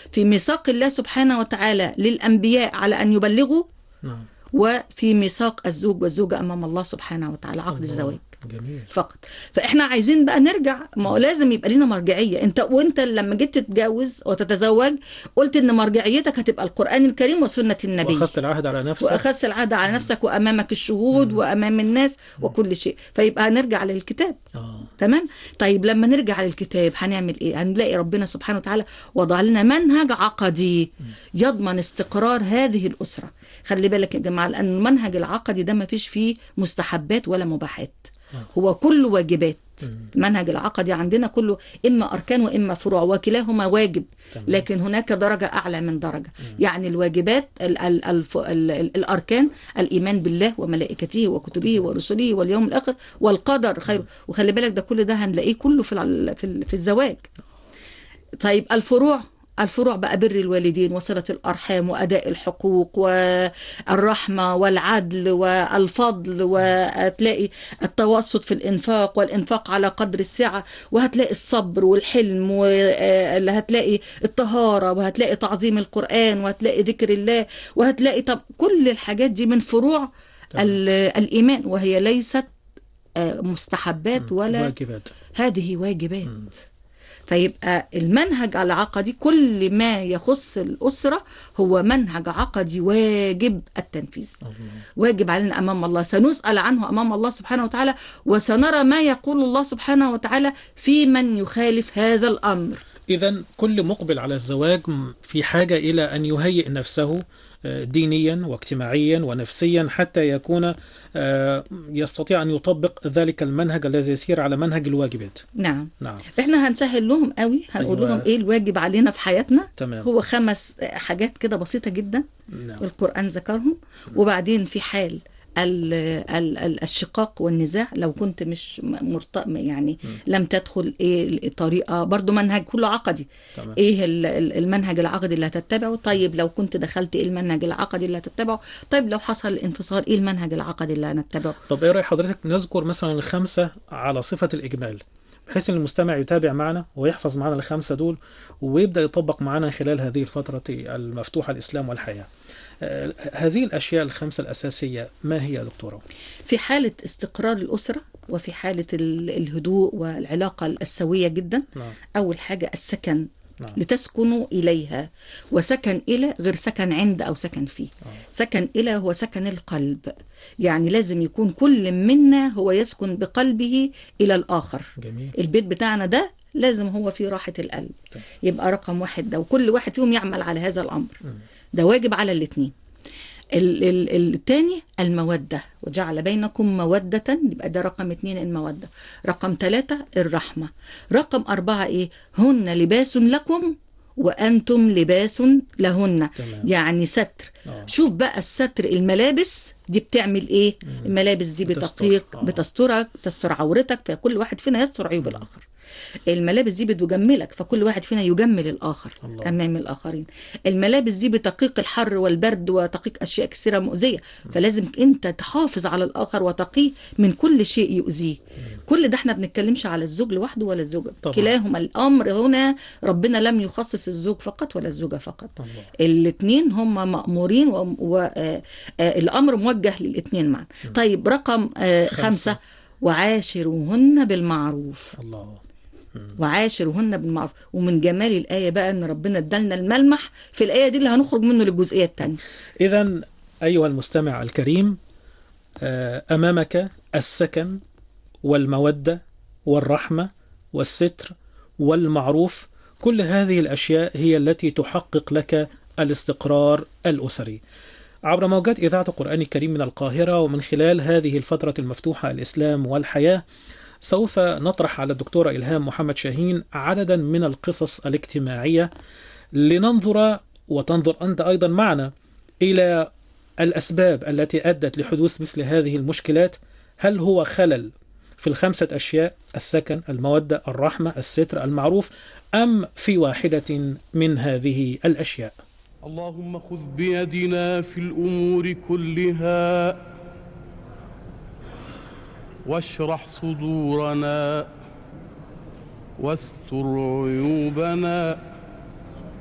في ميثاق الله سبحانه وتعالى للأنبياء على أن يبلغوا نعم وفي ميثاق الزوج والزوجة أمام الله سبحانه وتعالى عقد الله. الزواج جميل فقط فاحنا عايزين بقى نرجع ما هو لازم يبقى لنا مرجعيه انت وانت لما جيت تتجوز وتتزوج قلت ان مرجعيتك هتبقى القران الكريم وسنه النبي واخذت العهد على نفسك واخذت العهد على نفسك وامامك الشهود وامام الناس وكل شيء فيبقى هنرجع للكتاب اه تمام طيب لما نرجع للكتاب هنعمل ايه هنلاقي ربنا سبحانه وتعالى وضع لنا منهج عقدي يضمن استقرار هذه الاسره خلي بالك يا جماعه لان المنهج العقدي ده ما فيش فيه مستحبات ولا مباحات هو كله واجبات المنهج العقدي عندنا كله اما اركان واما فروع وكلاهما واجب تمام. لكن هناك درجه اعلى من درجه يعني الواجبات ال ال ال ال ال الاركان الايمان بالله وملائكته وكتبه ورسله واليوم الاخر والقدر خير وخلي بالك ده كل ده هنلاقيه كله في الع- في ال- في الزواج طيب الفروع الفروع بقى بر الوالدين وصلة الأرحام وأداء الحقوق والرحمة والعدل والفضل وهتلاقي التوسط في الإنفاق والإنفاق على قدر السعة وهتلاقي الصبر والحلم واللي هتلاقي الطهارة وهتلاقي تعظيم القرآن وهتلاقي ذكر الله وهتلاقي طب كل الحاجات دي من فروع تمام. ال- الإيمان وهي ليست آه، مستحبات ولا واجبات هذه واجبات فيبقى المنهج العقدي كل ما يخص الأسرة هو منهج عقدي واجب التنفيذ الله واجب علينا أمام الله سنسأل عنه أمام الله سبحانه وتعالى وسنرى ما يقول الله سبحانه وتعالى في من يخالف هذا الأمر إذا كل مقبل على الزواج م- في حاجة إلى أن يهيئ نفسه آه، دينيا واجتماعيا ونفسيا حتى يكون آه، يستطيع أن يطبق ذلك المنهج الذي يسير على منهج الواجبات نعم نعم احنا هنسهل لهم قوي هنقول أيوة. لهم ايه الواجب علينا في حياتنا تمام هو خمس حاجات كده بسيطة جدا نعم القرآن ذكرهم وبعدين في حال ال ال ال الشقاق والنزاع لو كنت مش م- مرت يعني لم تدخل ايه الطريقه برضو منهج كله عقدي تمام ايه ال- ال- المنهج العقدي اللي هتتبعه طيب لو كنت دخلت ايه المنهج العقدي اللي هتتبعه طيب لو حصل انفصال ايه المنهج العقدي اللي هنتبعه طب إيه رأي حضرتك نذكر مثلا الخمسة على صفة الإجمال بحيث أن المستمع يتابع معنا ويحفظ معنا الخمسة دول ويبدأ يطبق معنا خلال هذه الفترة المفتوحة الإسلام والحياة آه، هذه الأشياء الخمسة الأساسية ما هي يا دكتورة؟ في حاله استقرار الاسره وفي حاله ال- الهدوء والعلاقه السويه جدا نعم اول حاجه السكن نعم لتسكنوا إليها وسكن إلى غير سكن عند أو سكن فيه آه. سكن إلى هو سكن القلب يعني لازم يكون كل منا هو يسكن بقلبه إلى الآخر جميل البيت بتاعنا ده لازم هو فيه راحة القلب طيب. يبقى رقم واحد ده وكل واحد فيهم يعمل على هذا الأمر مم. ده واجب على الاثنين ال- ال- التاني المودة وجعل بينكم مودة يبقى ده رقم اتنين المودة رقم ثلاثة الرحمة رقم أربعة إيه هن لباس لكم وأنتم لباس لهن تمام يعني ستر آه. شوف بقى الستر الملابس دي بتعمل ايه مم. الملابس دي بتستر. بتقيك آه. بتسترك تستر عورتك فكل واحد فينا يستر عيوب الاخر الملابس دي بتجملك فكل واحد فينا يجمل الاخر الله. امام الاخرين الملابس دي بتقيق الحر والبرد وتقيق اشياء كثيره مؤذيه فلازم انت تحافظ على الاخر وتقيه من كل شيء يؤذيه كل ده احنا بنتكلمش على الزوج لوحده ولا الزوجه طبعا. كلاهما الامر هنا ربنا لم يخصص الزوج فقط ولا الزوجه فقط الله الاثنين هم مأمورين والأمر موجه للاثنين معا طيب رقم آه، خمسة. خمسة وعاشروهن بالمعروف الله مم. وعاشروهن بالمعروف ومن جمال الآية بقى أن ربنا ادالنا الملمح في الآية دي اللي هنخرج منه للجزئية الثانية إذا أيها المستمع الكريم آه، أمامك السكن والمودة والرحمة والستر والمعروف كل هذه الأشياء هي التي تحقق لك الاستقرار الأسري عبر موجات إذاعة القرآن الكريم من القاهرة ومن خلال هذه الفترة المفتوحة الإسلام والحياة سوف نطرح على الدكتورة إلهام محمد شاهين عددا من القصص الاجتماعية لننظر وتنظر أنت أيضا معنا إلى الأسباب التي أدت لحدوث مثل هذه المشكلات هل هو خلل في الخمسة أشياء السكن المودة الرحمة الستر المعروف أم في واحدة من هذه الأشياء اللهم خذ بيدنا في الأمور كلها واشرح صدورنا واستر عيوبنا